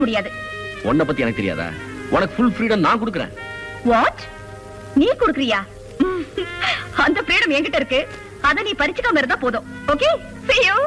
முடியாது உன்னை பத்தி எனக்கு தெரியாதா உனக்கு ஃபுல் ஃப்ரீடம் நான் கொடுக்குறேன் வாட் நீ குடுக்குறியா அந்த ஃப்ரீடம் என்கிட்ட இருக்கு அத நீ பறிச்சுக்காம இருந்தா போதும் ஓகே see you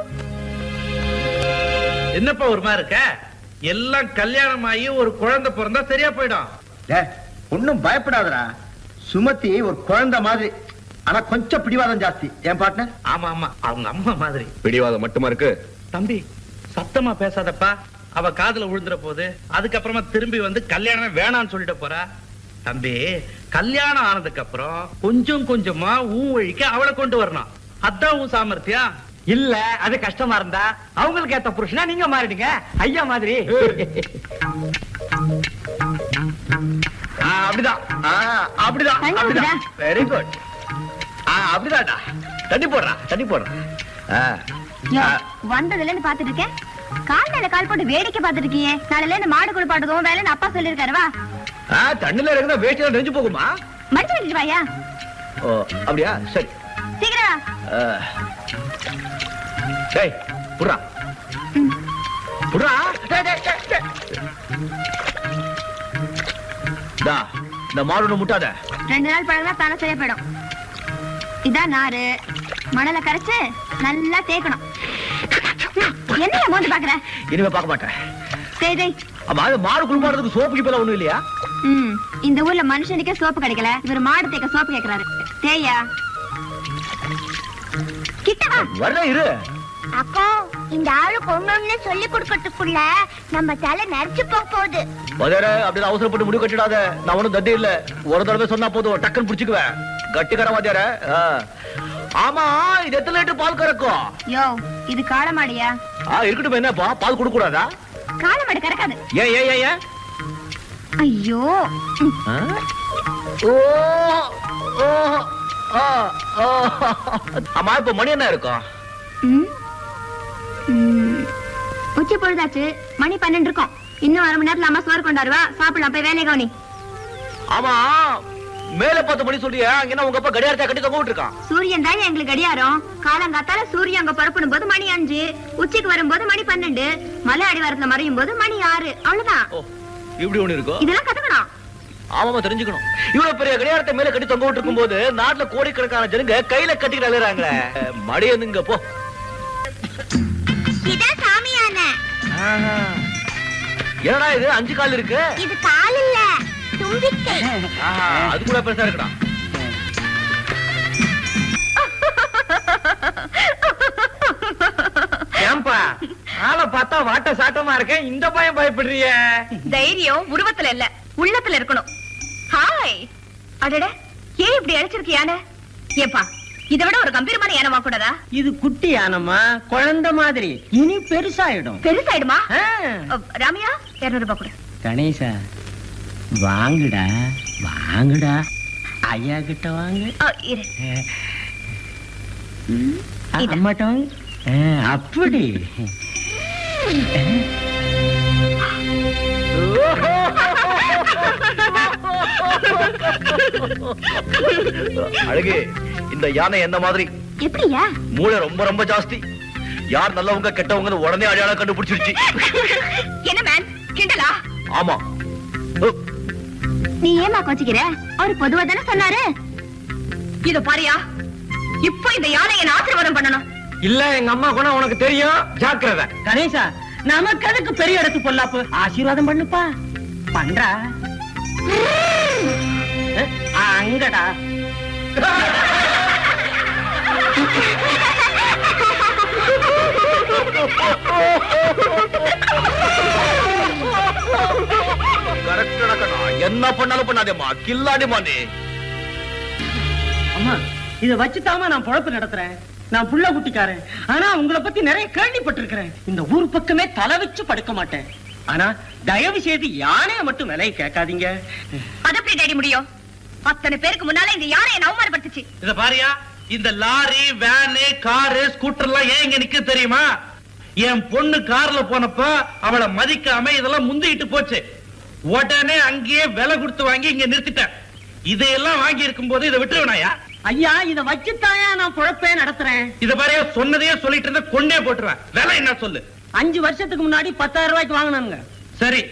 என்னப்பா ஒரு மாதிரி இருக்க எல்லாம் கல்யாணம் ஆகி ஒரு குழந்தை பிறந்தா சரியா போயிடும் ஒன்னும் பயப்படாதடா சுமதி ஒரு குழந்தை மாதிரி ஆனா கொஞ்சம் பிடிவாதம் ஜாஸ்தி என் பார்ட்னர் ஆமா ஆமா அவங்க அம்மா மாதிரி பிடிவாதம் மட்டுமா இருக்கு தம்பி சத்தமா பேசாதப்பா அவ காதுல விழுந்துற போது அதுக்கப்புறமா திரும்பி வந்து கல்யாணம் வேணாம்னு சொல்லிட்டு போறா தம்பி கல்யாணம் ஆனதுக்கு அப்புறம் கொஞ்சம் கொஞ்சமா உன் வழிக்கு அவளை கொண்டு வரணும் அதான் உன் சாமர்த்தியம் இல்ல அது கஷ்டமா இருந்தா அவங்களுக்கு ஏத்த புருஷனா நீங்க மாறிடுங்க ஐயா மாதிரி ஆ, அப்படிதான் ஆ, அப்படிதான் தண்ணி அப்படிதான் ஊத்துடா. வெரி குட் அப்படிதான்டா தண்ணி போடுறா தண்ணி போடுறா ஆ, யோ, ஆ, வந்ததுல இருந்து பாத்துட்டு இருக்கேன் கால் மேல கால் போட்டு வேடிக்கை பாத்துட்டு இருக்கியே நாளைல இருந்து மாடு குளிப்பாட்டுதும் வேலைன்னு அப்பா சொல்லிருக்காரு வா ஆ, தண்ணில இருக்கிற வேஸ்ட் நெஞ்சு போகுமா மடிச்சு வச்சுட்டு வாயா ஓ அப்படியா சரி சீக்கிரம் வா. ஆ. டேய் புடுறா புடுறா டேய், டேய், டேய், டேய். டா, இந்த மாடு ஒண்ணு முட்டாத ரெண்டு நாள் பழகுனா தானே சரியா போயிடும் இதான் நாரு மணல கரைச்சு நல்லா தேய்க்கணும் என்னைய மோந்து பாக்குற இனிமே பார்க்க மாட்டேன் தேய் தேய் ஆமா அது மாடு குளிப்பாடுறதுக்கு சோப்பு கிப்பெல்லாம் ஒண்ணும் இல்லையா ம் இந்த ஊர்ல மனுஷனுக்கே சோப்பு கிடைக்கல இவர் மாடு தேய்க்க சோப்பு கேக்குறாரு தேயா கிட்ட வா வரல இரு அக்கா இந்த ஆளுக்கு ஒண்ணு சொல்லி கொடுக்கறதுக்குள்ள நம்ம தலை நரைச்சு போக போகுது மதர அப்படின்னு அவசரப்பட்டு முடிவு கட்டிடாத நான் ஒண்ணும் தட்டி இல்ல ஒரு தடவை சொன்னா போதும் டக்குன்னு புடிச்சுக்குவேன் கட்டிக்கார வாத்தியார ஆ. ஆமா இது எத்தனை லிட்டர் பால் கறக்கும் யோ இது காளமாடியா ஆ இருக்கட்டும் என்னப்பா பால் கொடுக்க கூடாதா காளமாடு கறக்காது ஏன் ஏன் ஏன் ஏன் ஐயோ ம், ஆ? ஓ ஓ ஆ, ஓ. ஆமா இப்ப மணி என்ன இருக்கும் ம், ம். உச்சி பொழுதாச்சு மணி பன்னெண்டு இருக்கும் இன்னும் அரை மணி நேரத்துல அம்மா சோறு கொண்டாருவா சாப்பிடலாம் போய் வேலையை கவனி ஆமா மேல பத்து மணி சொல்றியா அங்க என்ன உங்க அப்பா கடியாரத்தை கட்டி தொங்க விட்டுருக்கான் சூரியன் தான் எங்களுக்கு கடியாரம் காலங்காத்தால சூரியன் அங்க புறப்படும் போது மணி அஞ்சு உச்சிக்கு வரும்போது மணி பன்னெண்டு மலை அடிவாரத்துல மறையும் போது மணி ஆறு அவ்வளவுதான் ஓ இப்படி ஒண்ணு இருக்கும் இதெல்லாம் கத்துக்கணும் ஆமாமா தெரிஞ்சுக்கணும் இவ்வளவு பெரிய கடியாரத்தை மேல கட்டி தொங்க விட்டு போது நாட்டுல கோடிக்கணக்கான ஜனங்க கையில கட்டிக்கிட்டு அழுறாங்களே மடியனுங்க போ இதான் சாமியான என்னடா இது அஞ்சு கால் இருக்கு இது கால் இல்ல தும்பிக்கை ஆஹா, அது கூட பெருசா இருக்குடா ஏன்பா ஆளை பார்த்தா வாட்ட சாட்டமா இருக்கேன் இந்த பையன் பயப்படுறிய தைரியம் உருவத்துல இல்ல உள்ளத்துல இருக்கணும் ஹாய் அடட ஏன் இப்படி அழைச்சிருக்கு யானை ஏப்பா இதை விட ஒரு கம்பீரமான யானை கூடாதா இது குட்டி யானம்மா குழந்தை மாதிரி இனி பெருசாயிடும் பெருசாயிடுமா ஆ. அஹ், ராமையா இருநூறு ரூபாய் கொடு கணேசா வாங்குடா வாங்குடா ஐயா கிட்ட வாங்கு அஹ், இரு அ- இதா. அம்மாட்ட வாங்கு ஆ, அப்படி அழகு இந்த யானை என்ன மாதிரி எப்படியா மூளை ரொம்ப ரொம்ப ஜாஸ்தி யார் நல்லவங்க கெட்டவங்க உடனே அடையாளம் கண்டுபிடிச்சிருச்சு என்ன மேன் கிண்டலா ஆமா ஓ, நீ ஏமா கோச்சிக்கிற அவரு பொதுவா தானே சொன்னாரு இது பாரியா இப்போ இந்த யானை என்ன ஆசீர்வாதம் பண்ணணும் இல்ல எங்க அம்மா குணம் உனக்கு தெரியும் ஜாக்கிரதை கணேசா நமக்கு அதுக்கு பெரிய இடத்து பொல்லாப்பு ஆசீர்வாதம் பண்ணுப்பா பண்றா அஹ், அங்கடா correct ஆன கண்ணா. என்ன பண்ணாலும் பண்ணாதேம்மா கில்லாடிமா நீ அம்மா இத வச்சுதாமா நான் பொழப்பு நடத்துறேன் நான் புள்ள குட்டிக்காரன் ஆனா உங்களை பத்தி நிறைய கேள்விப்பட்டிருக்கிறேன் இந்த ஊர் பக்கமே தலை வச்சு படுக்க மாட்டேன் ஆனா தயவு செய்து யானைய மட்டும் விலை கேட்காதீங்க அது எப்படி டேடி முடியும் அத்தனை பேருக்கு முன்னால இந்த யானை என்ன அவமானப்படுத்துச்சு இத பாரியா இந்த லாரி வேனு காரு ஸ்கூட்டர் எல்லாம் ஏன் இங்க நிக்க தெரியுமா என் பொண்ணு கார்ல போனப்ப அவளை மதிக்காம இதெல்லாம் முந்திட்டு போச்சு உடனே அங்கேயே விலை கொடுத்து வாங்கி இங்க நிறுத்திட்டேன் இதையெல்லாம் வாங்கி இருக்கும் போது இதை விட்டுருவனாயா ஐயா இத வச்சுத்தாயா நான் பொழப்பே நடத்துறேன் இத பாரியா சொன்னதையே சொல்லிட்டு இருந்தா கொண்டே போட்டுருவேன் விலை என்ன சொல்லு அஞ்சு வருஷத்துக்கு முன்னாடி பத்தாயிரம் ரூபாய்க்கு வாங்கினாங்க சரி